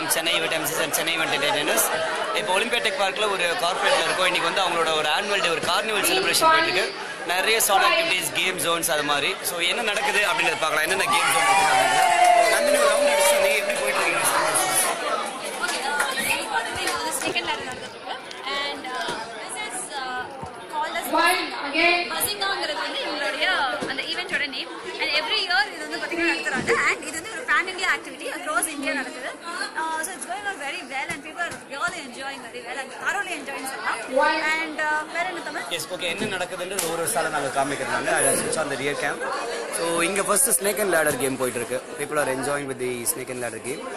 From Chennai event MCs and Chennai event entertainers இப்போ Olympia Tech பார்க்கில் ஒரு கார்பரேட்டில் இருக்கோம் இன்றைக்கி வந்து அவங்களோட ஒரு ஆனுவல் டே ஒரு கார்னிவல் செலிப்ரேஷன் போயிட்டு இருக்கு நிறைய சால் ஆக்டிவிட்டீஸ் கேம் ஜோன்ஸ் அது மாதிரி ஸோ என்ன நடக்குது அப்படின்றத பார்க்கலாம் என்னென்ன கேம் ஜோன் இருக்குது அப்படின்றத நந்தினி ஒரு ரவுண்ட் அடிச்சு நீங்கள் எப்படி போயிட்டு இருக்கீங்க second ladder நடந்துருக்கு and uh, this is uh, called as One again. பசிங்காங்கிறது வந்து இவங்களுடைய அந்த ஈவெண்ட்டோட நேம் அண்ட் எவ்ரி இயர் இது வந்து பார்த்தீங்கன்னா நடத்துறாங்க அண்ட் இது வந்து ஒரு pan India activity across India நடக்குது so it's going on very well and people are really enjoying very well and thoroughly enjoying சொல்லலாம் அண்ட் வேற என்ன தமிழ் எஸ் ஓகே என்ன நடக்குதுன்றது ஒரு ஒரு சாலை நாங்கள் காமிக்கிறனால ஐ ஸ்விட்ச் on the rear cam so இங்கே first snake and ladder game போயிட்டு இருக்கு people are enjoying with the snake and ladder game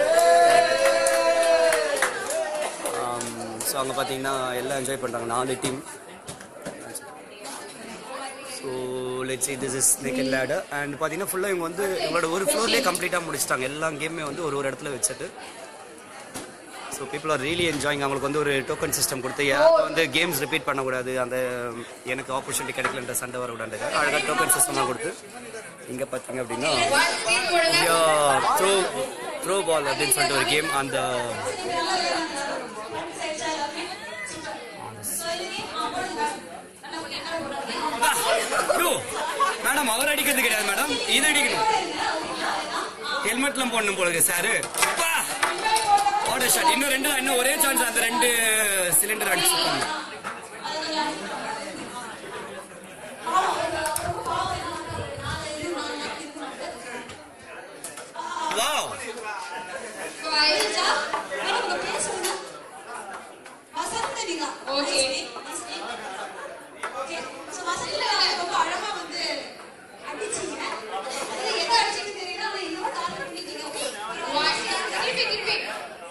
so அங்கே பார்த்தீங்கன்னா எல்லாம் என்ஜாய் பண்ணுறாங்க நாலு team so let's this is snake and ladder and பார்த்தீங்கன்னா ஃபுல்லாக இவங்க வந்து இவங்களோட ஒரு ஃப்ளோர்லேயே கம்ப்ளீட்டாக முடிச்சிட்டாங்க எல்லா கேமுமே வந்து ஒரு ஒரு இடத்துல வச்சுட்டு so people are really enjoying அவங்களுக்கு வந்து ஒரு டோக்கன் சிஸ்டம் கொடுத்து யாரும் வந்து கேம்ஸ் ரிப்பீட் பண்ணக்கூடாது அந்த எனக்கு ஆப்பர்ச்சுனிட்டி கிடைக்கலன்ற சண்டை வரக்கூடாது அழகாக டோக்கன் சிஸ்டமாக கொடுத்து இங்கே பார்த்தீங்க அப்படின்னா த்ரோ த்ரோ பால் அப்படின்னு சொல்லிட்டு ஒரு கேம் அந்த மேடம் அவர் அடிக்கிறது கிடையாது மேடம் இது அடிக்கணும் ஹெல்மெட்லாம் போடணும் போல இருக்கு சாரு ஆர்டர் ஷாட் இன்னும் ரெண்டு தான் இன்னும் ஒரே சான்ஸ் அந்த ரெண்டு சிலிண்டர் அடிச்சு போடணும். Wow Okay. One. Keep it, keep it.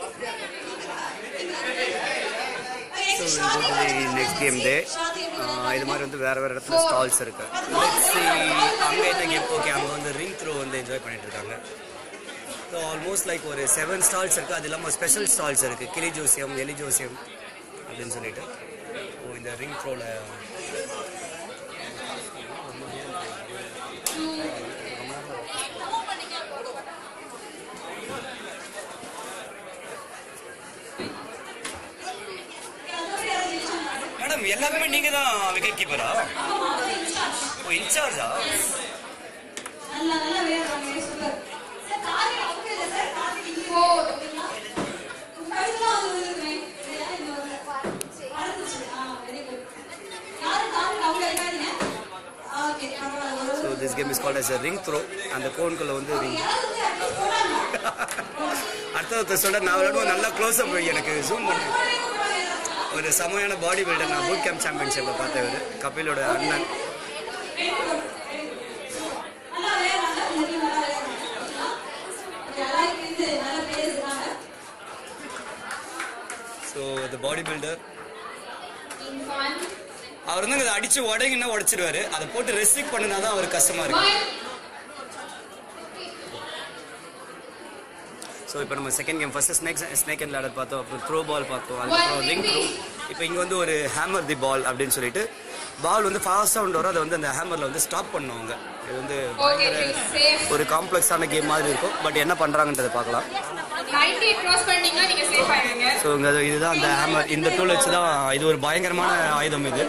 So next game டே இது மாதிரி வந்து வேற வேற இடத்துல ஸ்டால்ஸ் இருக்கு Let's see, அங்க என்ன கேம் ஓகே அங்க வந்து ரிங் த்ரோ வந்து என்ஜாய் பண்ணிட்டு இருக்காங்க ஸோ ஆல்மோஸ்ட் லைக் ஒரு செவன் ஸ்டால்ஸ் இருக்கு அது இல்லாமல் ஸ்பெஷல் ஸ்டால்ஸ் இருக்கு கிளி ஜோசியம் எலி ஜோசியம் அப்படின்னு சொல்லிட்டு ஓ இந்த ரிங் த்ரோல மேடம் எல்லாருமே நீங்க தான் விக்கெட் கீப்பரா ஓ இன்சார்ஜா Four. So this game is called as a ring throw அந்த கோனுக்குள்ள வந்து ரிங் அடுத்த சொல்ல நான் விளையாடுவோம் நல்லா க்ளோஸ் அப் எனக்கு ஜூம் பண்ணு ஒரு செமையான பாடி பில்டர் நான் பூட் கேம்ப் சாம்பியன்ஷிப்பில் பார்த்தவர் கபிலோட அண்ணன் so the body builder In one. அவர் வந்து அதை அடிச்சு உடைங்கன்னா உடைச்சிடுவாரு அதை போட்டு ரெஸ்ட்ரிக்ட் பண்ணினா தான் அவர் கஷ்டமா இருக்கு One. ஸோ இப்போ நம்ம second game first snake snake and ladder பார்த்தோம் அப்புறம் த்ரோ பால் பார்த்தோம் அதுக்கப்புறம் ரிங் த்ரோ இப்போ இங்கே வந்து ஒரு ஹேமர் தி பால் அப்படின்னு சொல்லிட்டு பால் வந்து ஃபாஸ்ட்டாக கொண்டு வரும் அதை வந்து அந்த ஹேமரில் வந்து ஸ்டாப் பண்ணுவாங்க இது வந்து Okay, please. Safe. ஒரு காம்ப்ளெக்ஸான கேம் மாதிரி இருக்கும் பட் என்ன பண்ணுறாங்கன்றதை பார்க்கலாம் 90 cross பண்ணீங்கன்னா நீங்க safe ஆயிடுவீங்க. ஸோ இங்கே இதுதான் அந்த ஹேமர் இந்த டூல் வச்சு தான் இது ஒரு பயங்கரமான ஆயுதம் இது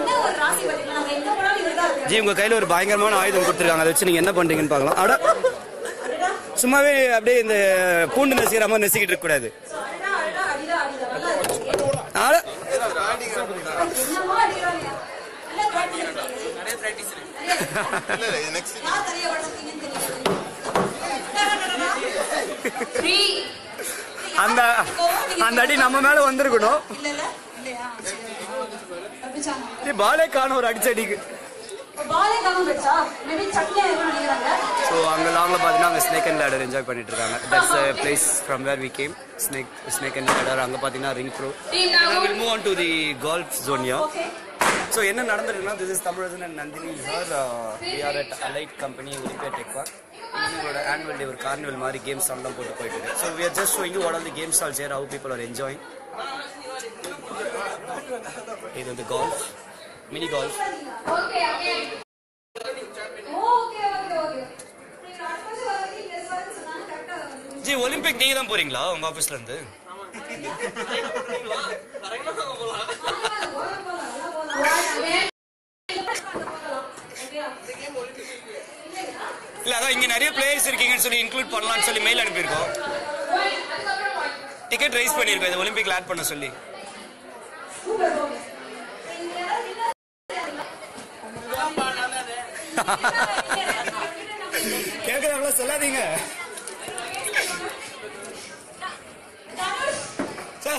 ஜி உங்கள் கையில் ஒரு பயங்கரமான ஆயுதம் கொடுத்துருக்காங்க அதை வச்சு நீங்கள் என்ன பண்ணுறீங்கன்னு பார்க்கலாம் அட சும்மாவே அப்படியே இந்த பூண்டு நசிக்கிற மாதிரி நசிக்கிட்டு இருக்கக்கூடாது அட Three. அந்த அந்த அடி நம்ம மேல வந்திருக்கணும் இது பாலே காணும் ஒரு அடிச்ச அடிக்கு ஸோ அங்கே லாங்கில் பார்த்தீங்கன்னா அங்கே ஸ்னேக் அண்ட் லேடர் என்ஜாய் பண்ணிட்டு இருக்காங்க that's place from where we came snake snake and ladder அங்கே பார்த்தீங்கன்னா ring bro Team now. Will move on to the golf ஜோனியா ஸோ என்ன நடந்திருக்குன்னா this is Tamilan and Nandini here we are at Allied company Olympia டெக்வா எங்களோட annual டே ஒரு carnival மாதிரி games எல்லாம் போட்டு போயிட்டு இருக்கு so we are just showing what all the games all share how people are enjoying இது வந்து golf mini golf Okay, again. G G Olympic நீங்க தான் போறீங்களா உங்க ஆபீஸ்ல இருந்து இல்ல அதான் இங்க நிறைய பிளேயர்ஸ் இருக்கீங்கன்னு சொல்லி இன்க்ளூட் பண்ணலாம்னு சொல்லி மெயில் அனுப்பியிருக்கோம் டிக்கெட் ரைஸ் பண்ணியிருக்கோம் இது ஒலிம்பிக்ல ஆட் பண்ண சொல்லி கேட்கறாங்களா சொல்லாதீங்க சார்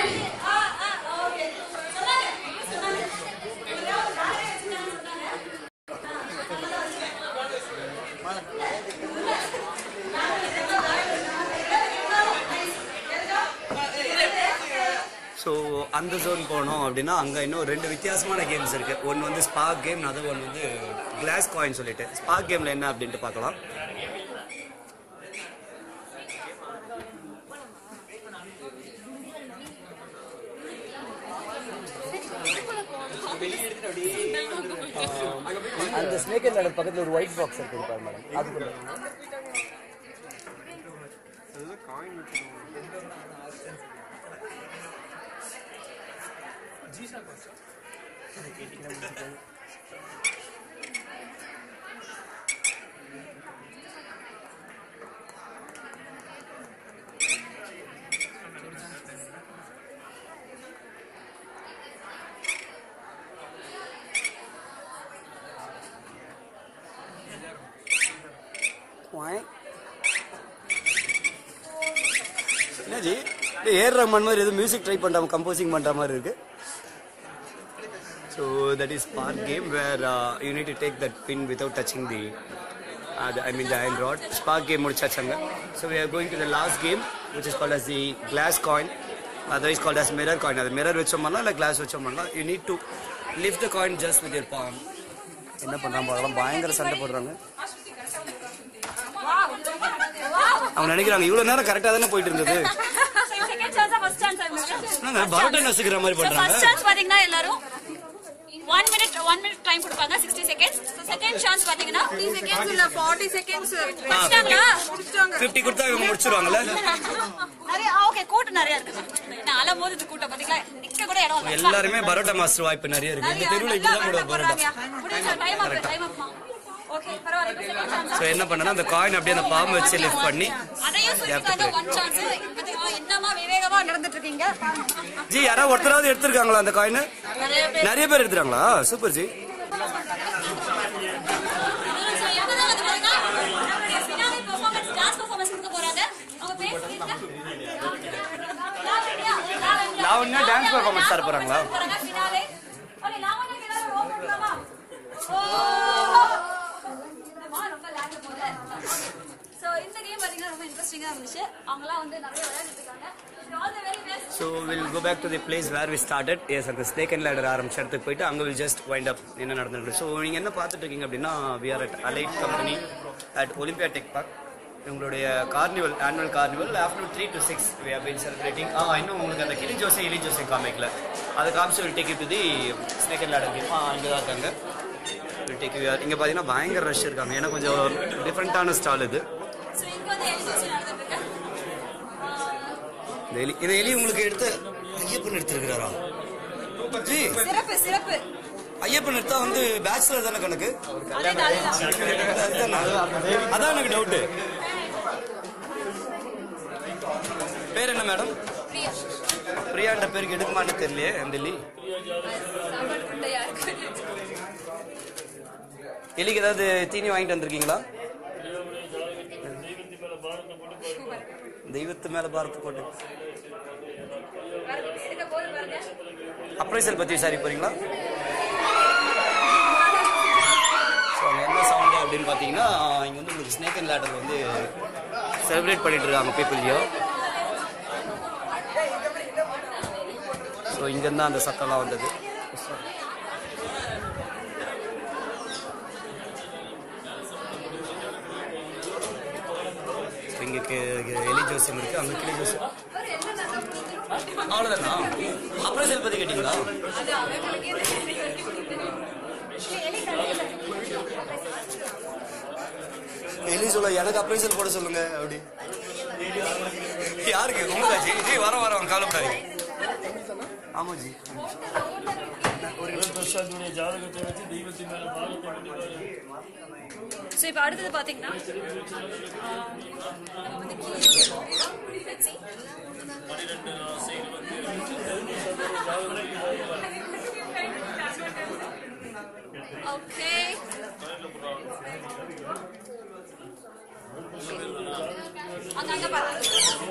ஸோ அந்த ஜோன் போனோம் அப்படின்னா அங்கே இன்னும் ரெண்டு வித்தியாசமான கேம்ஸ் இருக்கு ஒன்று வந்து ஸ்பார்க் கேம் அது ஒன்று வந்து கிளாஸ் காயின் சொல்லிட்டு ஸ்பார்க் கேமில் என்ன அப்படின்ட்டு பார்க்கலாம் அந்த ஸ்னேக் அண்ட் லேடர் பக்கத்தில் ஒரு ஒயிட் பாக்ஸ் இருக்கு பாரு மேடம் அது என்னாஜி ஏர் ரஹ்மான் மாதிரி எதுவும் மியூசிக் ட்ரை பண்ணுறாம கம்போசிங் பண்ணுற மாதிரி இருக்கு so that is part game where you need to take that pin without touching the அது I mean the iron rod spark game முடிச்சாச்சாங்க so we are going to the last game which is called as the glass coin otherwise called as mirror coin அது mirror வச்சோம்னா இல்லை glass வச்சோம்னா you need to lift the coin just with your palm என்ன பண்ணுறாங்க அதெல்லாம் பயங்கர சண்டை போடுறாங்க அவங்க நினைக்கிறாங்க இவ்வளவு நேரம் கரெக்டா தானே போயிட்டு இருந்தது செகண்ட் சான்ஸா ஃபர்ஸ்ட் சான்ஸா என்னங்க பரோட்டா நசுக்கிற மாதிரி ஃபர்ஸ்ட் பண்றாங்க சான்ஸ் பாத்தீங்கன்னா எல்லாரும் one minute one minute time கொடுப்பாங்க சிக்ஸ்டி செகண்ட்ஸ் செகண்ட் சான்ஸ் பாத்தீங்கன்னா செகண்ட்ஸ் இல்ல 40 செகண்ட்ஸ் முடிச்சிட்டாங்களா முடிச்சிட்டாங்க பிப்டி கொடுத்தா இவங்க முடிச்சிருவாங்கல்ல நிறைய ஓகே கூட்டம் நிறைய இருக்குது நான் அலை மோதிட்டு கூட்டம் பாத்தீங்களா நிக்க கூட இடம் இல்ல எல்லாருமே பரோட்டா மாஸ்டர் வாய்ப்பு நிறைய இருக்கு இந்த தெருவில் இப்படிதான் போடுவாங்க பரோட்டா டைம் ஆகுது டைம் ஆகுமா ஓகே பரவாயில்ல செகண்ட் சான்ஸ் ஸோ என்ன பண்ணனா அந்த காயின் அப்படியே அந்த பாம் வச்சு லிஃப்ட் பண்ணி அதையும் சொல்லிருக்காங்க ஒன் சான்ஸ் பாத்தீங்களா என்னமா விவேகமா நடந்துட்டு இருக்கீங்க ஜி யாராவது ஒருத்தராவது எடுத்திருக்காங்களா அந்த காயின் நிறைய பேர் நிறைய பேர் எடுத்துறாங்களா சூப்பர் ஜி So, இவங்கதான் வந்து பாத்தீங்கன்னா, நம்மளுடைய finale performance, dance performance கொடுக்க போறாங்க. அவங்க பேர் சொல்லிருங்க. லாவண்யா, லாவண்யா. லாவண்யா dance performance தர போறாங்களா? போறாங்க, finale. Okay, லாவண்யாக்கு எல்லாரும் rope கொடுக்கலாமா? ஓ! இந்த மா ரொம்ப lag போல. So, இந்த game பாத்தீங்கன்னா ரொம்ப interesting ஆ இருந்துச்சு. அவங்கெல்லாம் வந்து நிறைய விளையாடிட்டு இருக்காங்க. So, all the very best. So will go back to the place where we started as அந்த ஸ்னேக் அண்ட் லேடர் ஆரம்பிச்ச இடத்துக்கு போயிட்டு அங்கே வில் ஜஸ்ட் வைண்ட் அப் என்ன நடந்துருக்கு ஸோ நீங்கள் என்ன பார்த்துட்டு இருக்கீங்க அப்படின்னா we are at Allied company at Olympia Tech Park உங்களுடைய carnival annual carnival afternoon three to six we have been celebrating ah இன்னும் உங்களுக்கு அந்த கிளி ஜோசை இலி ஜோசை காமிக்கல அதை காமிச்சு will take to the snake and ladder game ah இங்கே தான் இருக்காங்க வில் டேக் இங்கே பார்த்தீங்கன்னா பயங்கர ரஷ் இருக்காங்க ஏன்னா கொஞ்சம் டிஃப்ரெண்ட்டான ஸ்டால் இது So, இங்க வந்து எலிஜிபிலிட்டி நடந்துட்டு இருக்கு. இந்த எலி இந்த எலி உங்களுக்கு எடுத்து ஐயப்பன் எடுத்திருக்கிறாரா ஜி சிறப்பு சிறப்பு ஐயப்பன் எடுத்தா வந்து பேச்சுலர் தானே கணக்கு அதேதான் அதேதான் அதுதானா? அதான் எனக்கு டவுட்டு பேர் என்ன மேடம் பிரியா பிரியான்ற பேருக்கு எடுக்குமான்னு தெரியலையே அந்த எலி சாப்பாடு குண்டையா இருக்கு எலிக்கு ஏதாவது தீனி வாங்கிட்டு வந்திருக்கீங்களா தெய்வத்து மேல பாரத்து போட்டு பாருங்க, எடுக்க போது பாருங்க அப்ரைசல் பத்தி விசாரி போறீங்களா ஸோ அங்கே என்ன சவுண்டு அப்படின்னு பார்த்தீங்கன்னா இங்கே வந்து உங்களுக்கு ஸ்னேக் அண்ட் லேடர் வந்து செலிப்ரேட் பண்ணிட்டு இருக்காங்க பீப்புள்யோ ஸோ இங்கேருந்து அந்த சத்தம்லாம் வந்தது இங்கே எலி ஜோசியம் இருக்கு அங்கே கிளி ஜோசியம் அவ்வளோதானா அப்ரைசல் பற்றி கேட்டிங்களா அது அவங்களுக்கே தெரியும். எலி கடையில. எலி சொல்ல எனக்கு அப்ரைசல் போட சொல்லுங்க அப்படி யாருக்கு உங்களுக்கா ஜி ஜி வர வர கவலைப்படாதீங்க ஆமா ஜி பிரசாத்துடைய ஜாதகத்தை வச்சு தெய்வத்தின் மேல பாகத்தை பண்ணிடுவாரு ஸோ இப்போ அடுத்தது பார்த்தீங்கன்னா பன்னிரெண்டு ராசிகள் வந்து ஓகே அங்க அங்க பாருங்க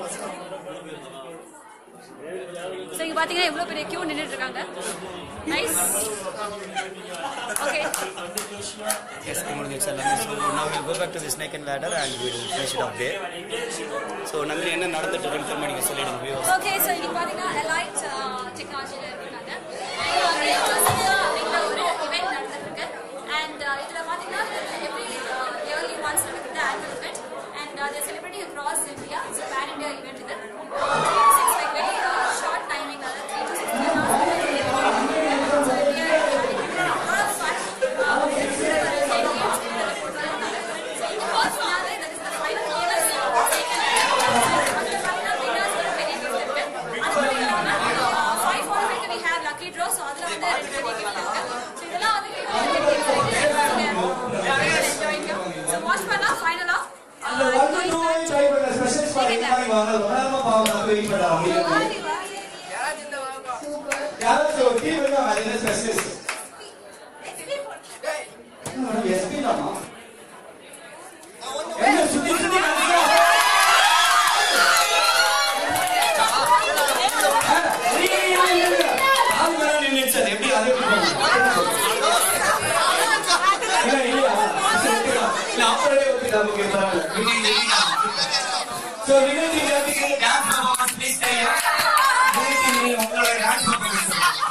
ஸோ இங்க பாத்தீங்கன்னா எவ்வளவு பெரிய கியூ நின்னுட்டு இருக்காங்க நைஸ் ஓகே எஸ் முடிஞ்சிச்சு எல்லாமே ஸோ நான் will go back to the snake and ladder and will finish it off day so Nandini என்ன நடந்துட்டு இருக்குன்னு திரும்ப நீங்கள் சொல்லிடுங்க வியூவர்ஸ் ஓகே ஸோ இன்னைக்கு பார்த்தீங்கன்னா எலைட் டெக்னாலஜியில் இருக்காங்க அண்ட் எக்ஸ்க்ளூசிவாக அப்படிங்கிற ஒரு இவெண்ட் நடந்துருக்கு அண்ட் இதில் பார்த்தீங்கன்னா எவ்ரி இயர்லி ஒன்ஸ் நடக்குது ஆனுவல் இவெண்ட் அண்ட் அதை celebrating across India so pan India event இது six like very short timing அதாவது த்ரீ டு சிக்ஸ் வாட்ச் பண்ணலாம் ஃபைனலா யாராச்சும் ஒரு டீம் இருக்கா அது என்ன ஸ்பெஷலிஸ்ட் எஸ்பி தானா என்ன சுத்தி சுத்தி நடக்குதா? இருங்க, இருங்க, இருங்க. ஆள் மேல நின்னுச்சு, அது எப்படி அது எப்படி பண்ணும்? இல்ல, இல்ல. சரி, ஓகேடா. இல்ல, அப்படியே ஓகேடா, ஓகே, பரவாயில்ல. So, வினோத் நீங்க வந்து dance performance please stay here. Vinod நீங்க உங்களோட dance performance.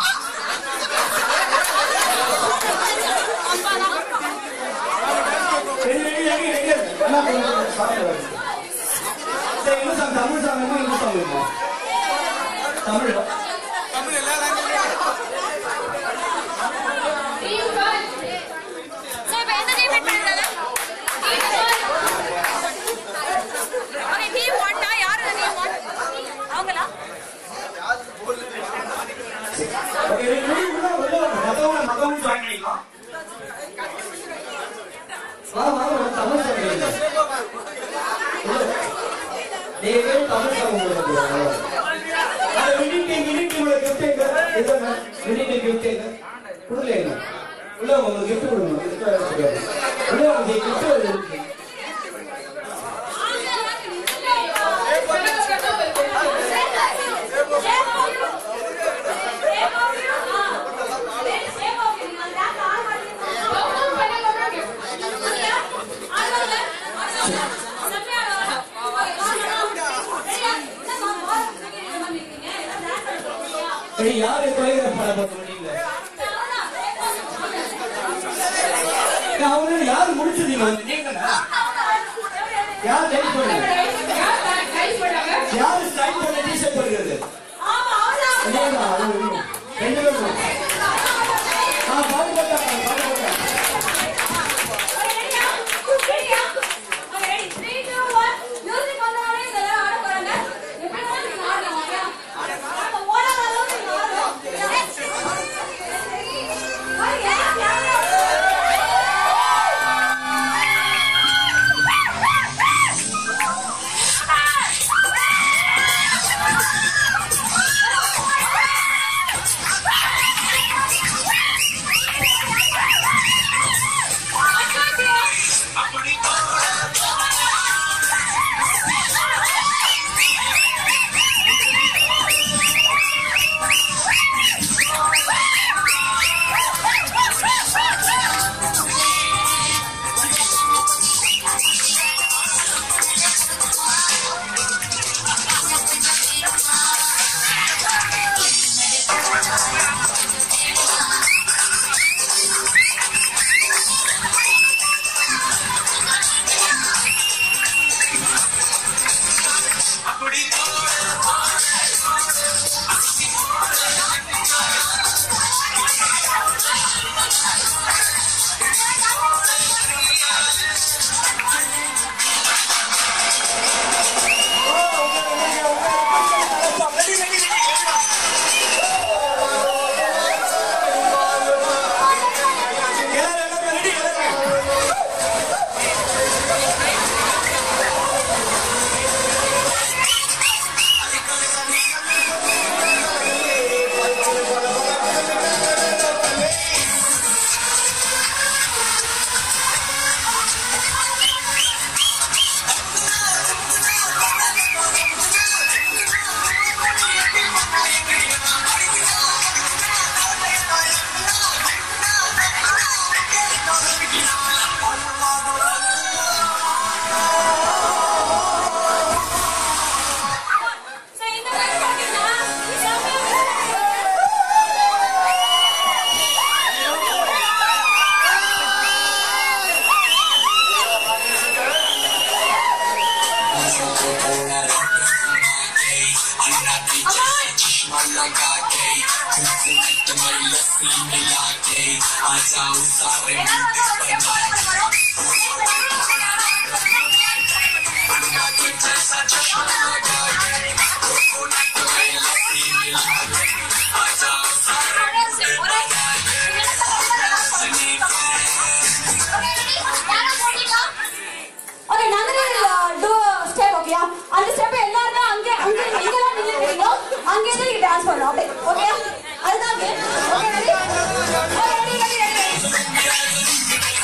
Ready, ready, ready, ready. என்ன பண்ணுங்க? சாப்பிடுங்க. சரி, என்ன song? தமிழ் song இருக்கா? இங்கிலீஷ் song இருக்கா? தமிழ் ஸோ இப்போ எந்த டீம் வின் பண்ணுறாங்க ஓகே டீம் ஒன்னா யார் டீம் ஒன் அவங்களா ஓகே, ரெடி, ரெடி, உள்ள வா, உள்ள வாங்க. மத்தவங்க, மத்தவங்க join பண்ணிக்கலாம். வா, வா, வா, தமிழ் song கேளுங்க. உள்ள வா. நீங்க கேளு, தமிழ் song உங்களுக்கு வந்துரும். அது winning team, winning team ஓட gift எங்க? இதுதானே? winning team gift எங்க? கொடுக்கலையா? உள்ள வாங்க, உங்களுக்கு gift கொடுங்க. gift வேற தெரியாது. உள்ள வாங்க, gift வருது. சரி, யாரு choreograph பண்ண போறது நீங்க? நான் அவரு யாரு முடிச்சதீங்க வந்து நீங்களா யார் டைப் பண்ணுங்க யாரு ஸ்டைல் பண்ண டீஷர்ட் பண்ணுறது இல்லையா, அது இல்லையா. ரெண்டு பேரும் ஆ பாட்டு போட்டாங்க பாட்டு போட்டாங்க Yeah. ஓகே நாங்க டூ ஸ்டெப் ஓகேயா அந்த ஸ்டெப் எல்லாரும் அங்க அங்க எங்க எல்லாம் நின்னுட்டீங்களோ அங்க இருந்து நீங்க டான்ஸ் பண்ணணும் அப்படியே ஓகேயா அதுதான் okay ready ready ready ready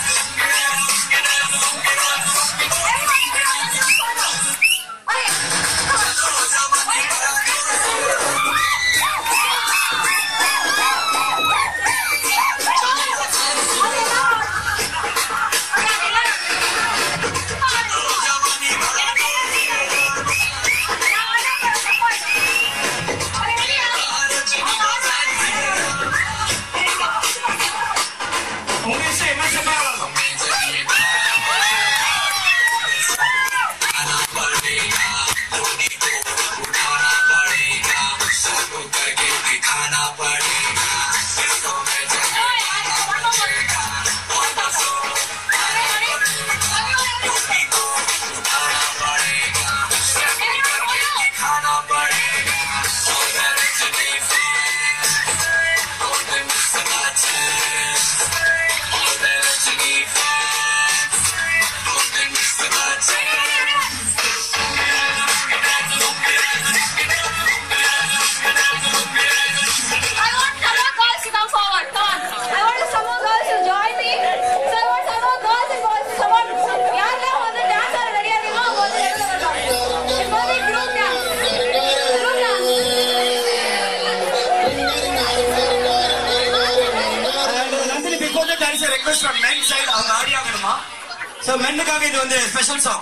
உங்க இஷ்டம் என்ன ஸ்டெப் ஆகலாம் I want some more girls to come forward. Come on. I want some more girls to join me. So I want some more girls and boys to come on. யாரெல்லாம் வந்து dance ஆட ரெடியா இருக்கீங்களோ அவங்க வந்து நடுவுல வரலாம். இப்போ வந்து group dance. Group dance. Nandini before the dance request from men side அவங்க ஆடி ஆகணுமா சோ மென்னுக்காக இது வந்து special song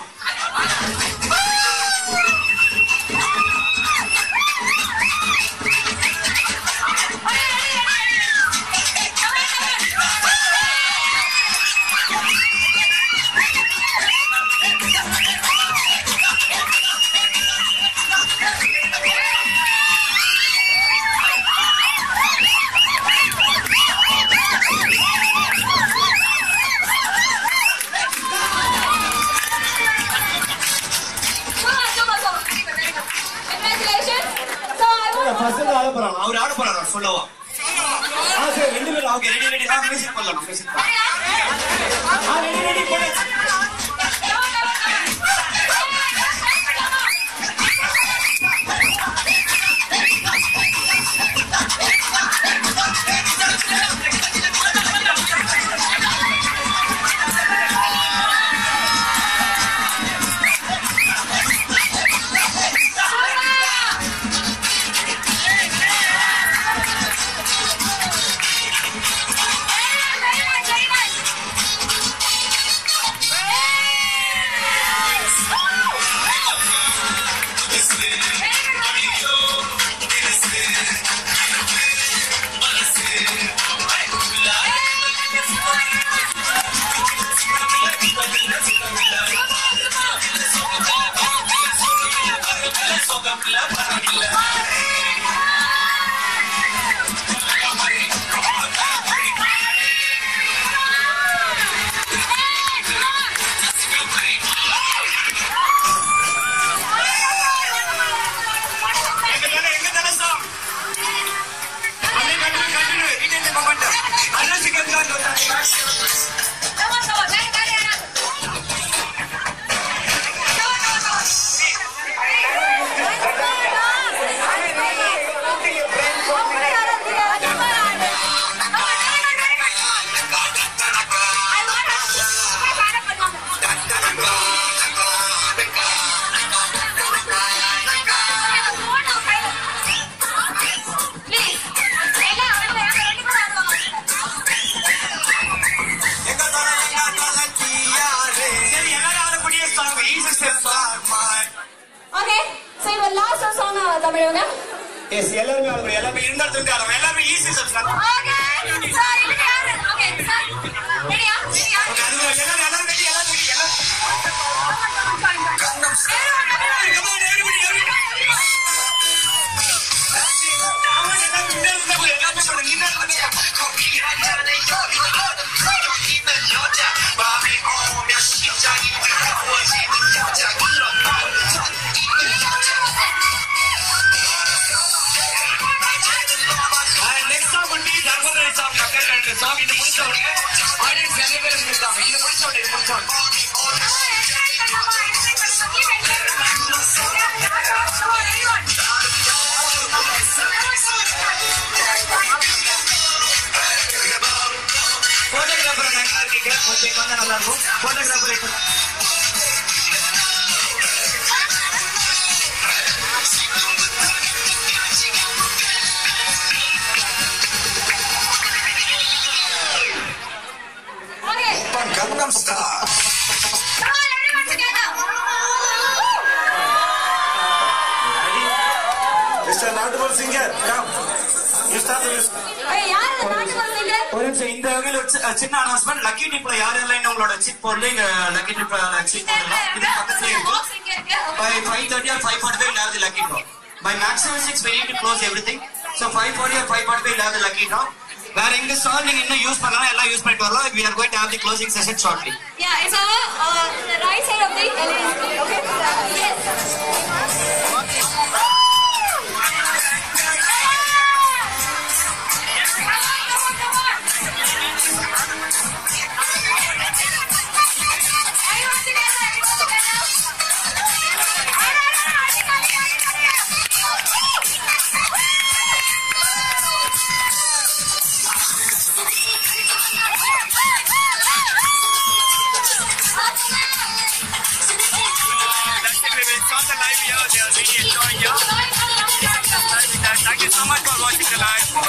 Super, super, super. Congratulations. So I want பசங்க ஆட போறாங்க அவர் ஆட போறாரு சொல்லவா ஆ சரி ரெண்டு பேரும் ஓகே ரெடி ரெடி ஆ மியூசிக் பண்ணலாம் மியூசிக் பண்ணலாம் ஆ ரெடி ரெடி போடு எங்க தானே எங்க தானே சாங் அப்படியே continue continue it is the moment unless you can not Come on, come on. Very, very nice. சரி எல்லாரும் ஆடக்கூடிய song easy step Okay, so your last song, uh, தமிழங்க எஸ் எல்லாருமே ஆடணும் எல்லாமே இருந்த இடத்துல இருந்து ஆடணும் எல்லாமே ஈஸி ஸ்டெப்ஸ் Okay, so இதுக்கு யாரு? Okay, sir. Ready-யா? Ready-யா? எல்லாரும் எல்லாரும் ready, எல்லாரும் ready, எல்லாரும் Join, join. Everyone, everyone. Come on, everybody, everybody. நாட்டுப்புற singer come you start the music ஏய், யார் அந்த நாட்டுப்புற singer? ஒரு நிமிஷம் இந்த வகையில் ஒரு சி- சின்ன அனௌன்ஸ்மெண்ட் லக்கி டிப்ல யாரெல்லாம் இன்னும் உங்களோட சீட் போடல இங்க லக்கி டிப்ல சீட் போடலாம் இது பக்கத்துல இருக்கும் by 5:30 or 5:45 we'll have the lucky draw. By maximum 6 we need to close everything. So 5:40 or 5:45 we'll have the lucky draw. வேற எங்க ஸ்டால் நீங்க இன்னும் யூஸ் பண்ணலாம் எல்லாம் யூஸ் பண்ணிட்டு வரலாம் we are going to have the closing session shortly Yeah, it's over uh, the right side of the LED. Okay? Yes. Thank you so much for watching the live.